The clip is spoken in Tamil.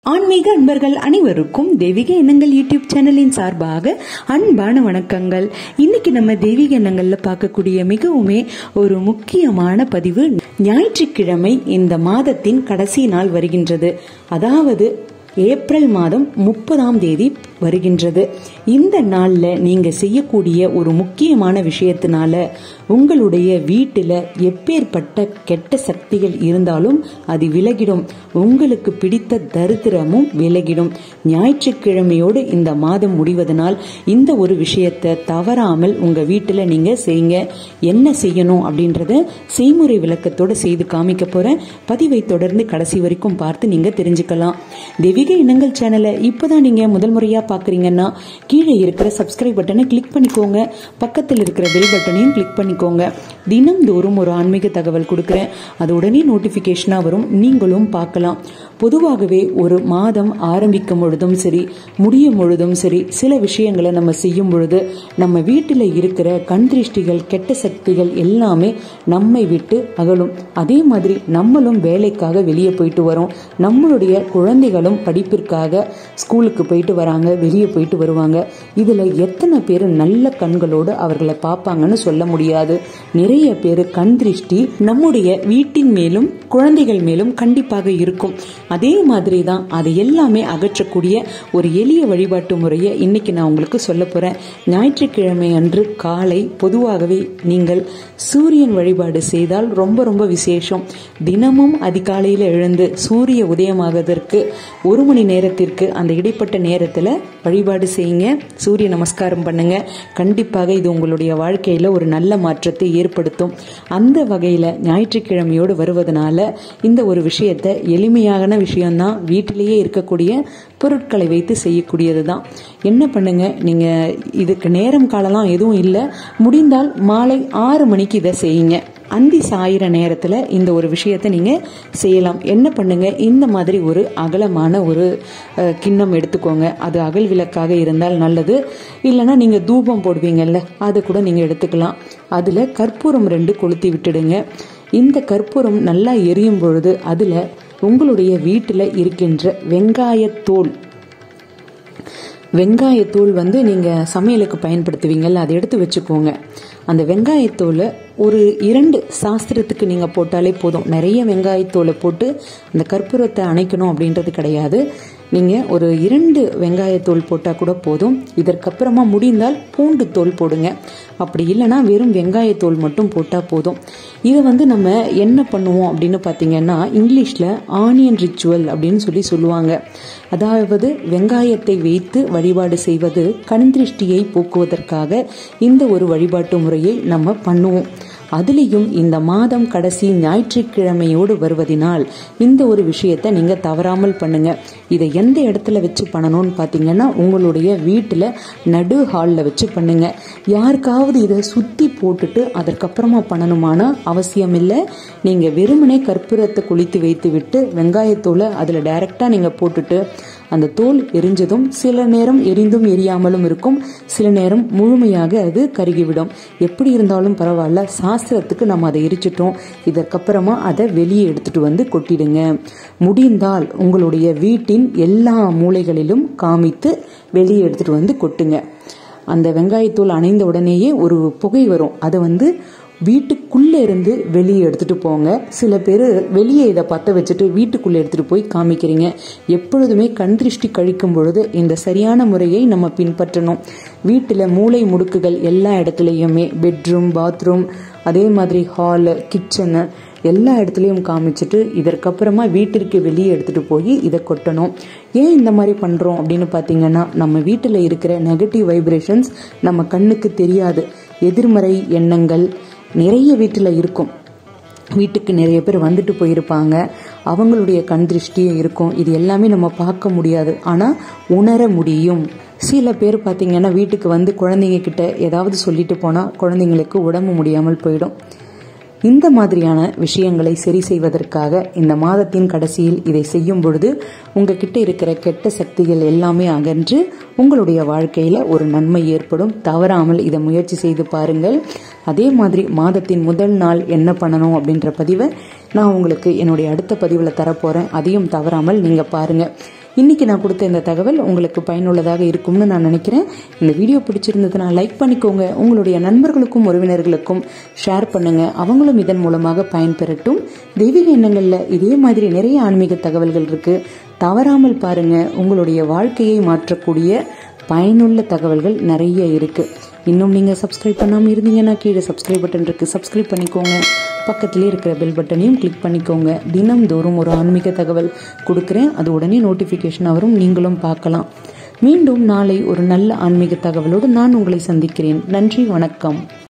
ஆன்மீக அன்பர்கள் அனைவருக்கும் தெய்வீக எண்ணங்கள் யூடியூப் சேனலின் சார்பாக அன்பான வணக்கங்கள் இன்னைக்கு நம்ம தெய்வீக எண்ணங்கள்ல பார்க்கக்கூடிய மிகவுமே ஒரு முக்கியமான பதிவு ஞாயிற்றுக்கிழமை இந்த மாதத்தின் கடைசி நாள் வருகின்றது அதாவது ஏப்ரல் மாதம் முப்பதாம் தேதி வருகின்றது இந்த நாள்ல நீங்க செய்யக்கூடிய ஒரு முக்கியமான விஷயத்தினால உங்களுடைய வீட்டில் எப்பேற்பட்ட கெட்ட சக்திகள் இருந்தாலும் அது விலகிடும் உங்களுக்கு பிடித்த தரித்திரமும் விலகிடும் ஞாயிற்றுக்கிழமையோடு இந்த மாதம் முடிவதனால் இந்த ஒரு விஷயத்தை தவறாமல் உங்க வீட்டில் நீங்க செய்யுங்க என்ன செய்யணும் அப்படின்றத செய்முறை விளக்கத்தோட செய்து காமிக்க போறேன் பதிவை தொடர்ந்து கடைசி வரைக்கும் பார்த்து நீங்க தெரிஞ்சுக்கலாம் தெய்வீக எண்ணங்கள் சேனலை இப்போதான் நீங்க முதல் முறையா பாக்குறீங்கன்னா கீழே இருக்கிற சப்ஸ்கிரைப் பட்டனை கிளிக் பண்ணிக்கோங்க பக்கத்தில் இருக்கிற பெல் பட்டனையும் கிளிக் பண்ணிக்கோங்க தினம்தோறும் ஒரு ஆன்மீக தகவல் கொடுக்குறேன் அது உடனே நோட்டிபிகேஷனா வரும் நீங்களும் பார்க்கலாம் பொதுவாகவே ஒரு மாதம் ஆரம்பிக்கும் பொழுதும் சரி முடியும் பொழுதும் சரி சில விஷயங்களை நம்ம செய்யும் பொழுது நம்ம வீட்டில் இருக்கிற கண் திருஷ்டிகள் கெட்ட சக்திகள் எல்லாமே நம்மை விட்டு அகலும் அதே மாதிரி நம்மளும் வேலைக்காக வெளியே போயிட்டு வரோம் நம்மளுடைய குழந்தைகளும் படிப்பிற்காக ஸ்கூலுக்கு போயிட்டு வராங்க வெளியே போயிட்டு வருவாங்க இதுல எத்தனை பேர் நல்ல கண்களோடு அவர்களை பார்ப்பாங்கன்னு சொல்ல முடியாது நிறைய பேர் கண் திருஷ்டி நம்முடைய வீட்டின் மேலும் குழந்தைகள் மேலும் கண்டிப்பாக இருக்கும் அதே மாதிரி தான் அதை எல்லாமே அகற்றக்கூடிய ஒரு எளிய வழிபாட்டு முறையை இன்னைக்கு நான் உங்களுக்கு சொல்ல போறேன் ஞாயிற்றுக்கிழமை அன்று காலை பொதுவாகவே நீங்கள் சூரியன் வழிபாடு செய்தால் ரொம்ப ரொம்ப விசேஷம் தினமும் அதிகாலையில் எழுந்து சூரிய உதயமாவதற்கு ஒரு மணி நேரத்திற்கு அந்த இடைப்பட்ட நேரத்தில் வழிபாடு செய்யுங்க சூரிய நமஸ்காரம் பண்ணுங்க கண்டிப்பாக இது உங்களுடைய வாழ்க்கையில் ஒரு நல்ல மாற்றத்தை ஏற்படுத்தும் அந்த வகையில் ஞாயிற்றுக்கிழமையோடு வருவதனால இந்த ஒரு விஷயத்தை எளிமையான விஷயம்தான் வீட்டிலேயே இருக்கக்கூடிய பொருட்களை வைத்து செய்யக்கூடியது தான் என்ன பண்ணுங்க நீங்க இதுக்கு நேரம் காலலாம் எதுவும் இல்லை முடிந்தால் மாலை ஆறு மணிக்கு இதை செய்யுங்க அந்தி சாயிற நேரத்தில் இந்த ஒரு விஷயத்தை நீங்கள் செய்யலாம் என்ன பண்ணுங்க இந்த மாதிரி ஒரு அகலமான ஒரு கிண்ணம் எடுத்துக்கோங்க அது அகல் விளக்காக இருந்தால் நல்லது இல்லைன்னா நீங்கள் தூபம் போடுவீங்கல்ல அதை கூட நீங்கள் எடுத்துக்கலாம் அதில் கற்பூரம் ரெண்டு கொளுத்தி விட்டுடுங்க இந்த கற்பூரம் நல்லா எரியும் பொழுது அதில் உங்களுடைய வீட்டில் இருக்கின்ற வெங்காயத்தோல் வெங்காயத்தூள் வந்து நீங்கள் சமையலுக்கு பயன்படுத்துவீங்கல்ல அதை எடுத்து வச்சுக்கோங்க அந்த வெங்காயத்தூளை ஒரு இரண்டு சாஸ்திரத்துக்கு நீங்கள் போட்டாலே போதும் நிறைய வெங்காயத்தோலை போட்டு அந்த கற்பூரத்தை அணைக்கணும் அப்படின்றது கிடையாது நீங்கள் ஒரு இரண்டு வெங்காயத்தோல் போட்டால் கூட போதும் இதற்கப்புறமா முடிந்தால் பூண்டு தோல் போடுங்க அப்படி இல்லைன்னா வெறும் வெங்காயத்தோல் மட்டும் போட்டால் போதும் இதை வந்து நம்ம என்ன பண்ணுவோம் அப்படின்னு பார்த்தீங்கன்னா இங்கிலீஷில் ஆனியன் ரிச்சுவல் அப்படின்னு சொல்லி சொல்லுவாங்க அதாவது வெங்காயத்தை வைத்து வழிபாடு செய்வது கண் திருஷ்டியை போக்குவதற்காக இந்த ஒரு வழிபாட்டு முறையை நம்ம பண்ணுவோம் அதுலேயும் இந்த மாதம் கடைசி ஞாயிற்றுக்கிழமையோடு வருவதனால் இந்த ஒரு விஷயத்தை நீங்கள் தவறாமல் பண்ணுங்க இதை எந்த இடத்துல வச்சு பண்ணணும்னு பார்த்தீங்கன்னா உங்களுடைய வீட்டில் நடு ஹாலில் வச்சு பண்ணுங்க யாருக்காவது இதை சுற்றி போட்டுட்டு அதற்கப்புறமா பண்ணணுமான அவசியம் இல்லை நீங்கள் வெறுமனே கற்பூரத்தை குளித்து வைத்து விட்டு வெங்காயத்தூளை அதில் டைரெக்டாக நீங்கள் போட்டுட்டு அந்த தோல் எரிஞ்சதும் சில நேரம் எரிந்தும் எரியாமலும் இருக்கும் சில நேரம் முழுமையாக அது கருகிவிடும் எப்படி இருந்தாலும் பரவாயில்ல சாஸ்திரத்துக்கு நம்ம அதை எரிச்சிட்டோம் இதற்கப்புறமா அதை வெளியே எடுத்துட்டு வந்து கொட்டிடுங்க முடிந்தால் உங்களுடைய வீட்டின் எல்லா மூலைகளிலும் காமித்து வெளியே எடுத்துட்டு வந்து கொட்டுங்க அந்த வெங்காயத்தூள் அணைந்த உடனேயே ஒரு புகை வரும் அதை வந்து வீட்டுக்குள்ளே இருந்து வெளியே எடுத்துகிட்டு போங்க சில பேர் வெளியே இதை பற்ற வச்சுட்டு வீட்டுக்குள்ளே எடுத்துகிட்டு போய் காமிக்கிறீங்க எப்பொழுதுமே கண் திருஷ்டி கழிக்கும் பொழுது இந்த சரியான முறையை நம்ம பின்பற்றணும் வீட்டில் மூளை முடுக்குகள் எல்லா இடத்துலையுமே பெட்ரூம் பாத்ரூம் அதே மாதிரி ஹாலு கிச்சனு எல்லா இடத்துலையும் காமிச்சிட்டு இதற்கப்புறமா வீட்டிற்கு வெளியே எடுத்துகிட்டு போய் இதை கொட்டணும் ஏன் இந்த மாதிரி பண்ணுறோம் அப்படின்னு பார்த்தீங்கன்னா நம்ம வீட்டில் இருக்கிற நெகட்டிவ் வைப்ரேஷன்ஸ் நம்ம கண்ணுக்கு தெரியாது எதிர்மறை எண்ணங்கள் நிறைய வீட்டில் இருக்கும் வீட்டுக்கு நிறைய பேர் வந்துட்டு போயிருப்பாங்க அவங்களுடைய கண் திருஷ்டியும் இருக்கும் இது எல்லாமே நம்ம பார்க்க முடியாது ஆனால் உணர முடியும் சில பேர் பார்த்தீங்கன்னா வீட்டுக்கு வந்து குழந்தைங்க கிட்ட ஏதாவது சொல்லிட்டு போனால் குழந்தைங்களுக்கு உடம்பு முடியாமல் போயிடும் இந்த மாதிரியான விஷயங்களை சரி செய்வதற்காக இந்த மாதத்தின் கடைசியில் இதை செய்யும் பொழுது உங்ககிட்ட இருக்கிற கெட்ட சக்திகள் எல்லாமே அகன்று உங்களுடைய வாழ்க்கையில ஒரு நன்மை ஏற்படும் தவறாமல் இதை முயற்சி செய்து பாருங்கள் அதே மாதிரி மாதத்தின் முதல் நாள் என்ன பண்ணணும் அப்படின்ற பதிவை நான் உங்களுக்கு என்னுடைய அடுத்த பதிவில் தரப்போறேன் அதையும் தவறாமல் நீங்க பாருங்க இன்னைக்கு நான் கொடுத்த இந்த தகவல் உங்களுக்கு பயனுள்ளதாக இருக்கும்னு நான் நினைக்கிறேன் இந்த வீடியோ பிடிச்சிருந்ததுன்னா லைக் பண்ணிக்கோங்க உங்களுடைய நண்பர்களுக்கும் உறவினர்களுக்கும் ஷேர் பண்ணுங்க அவங்களும் இதன் மூலமாக பயன்பெறட்டும் தெய்வீக எண்ணங்களில் இதே மாதிரி நிறைய ஆன்மீக தகவல்கள் இருக்கு தவறாமல் பாருங்க உங்களுடைய வாழ்க்கையை மாற்றக்கூடிய பயனுள்ள தகவல்கள் நிறைய இருக்கு இன்னும் நீங்க சப்ஸ்கிரைப் பண்ணாம இருந்தீங்கன்னா கீழே சப்ஸ்கிரைப் பட்டன் இருக்கு சப்ஸ்கிரைப் பண்ணிக்கோங்க பக்கத்திலே இருக்கிற பெல் பட்டனையும் கிளிக் பண்ணிக்கோங்க தினம்தோறும் ஒரு ஆன்மீக தகவல் கொடுக்குறேன் அது உடனே நோட்டிஃபிகேஷன் வரும் நீங்களும் பார்க்கலாம் மீண்டும் நாளை ஒரு நல்ல ஆன்மீக தகவலோடு நான் உங்களை சந்திக்கிறேன் நன்றி வணக்கம்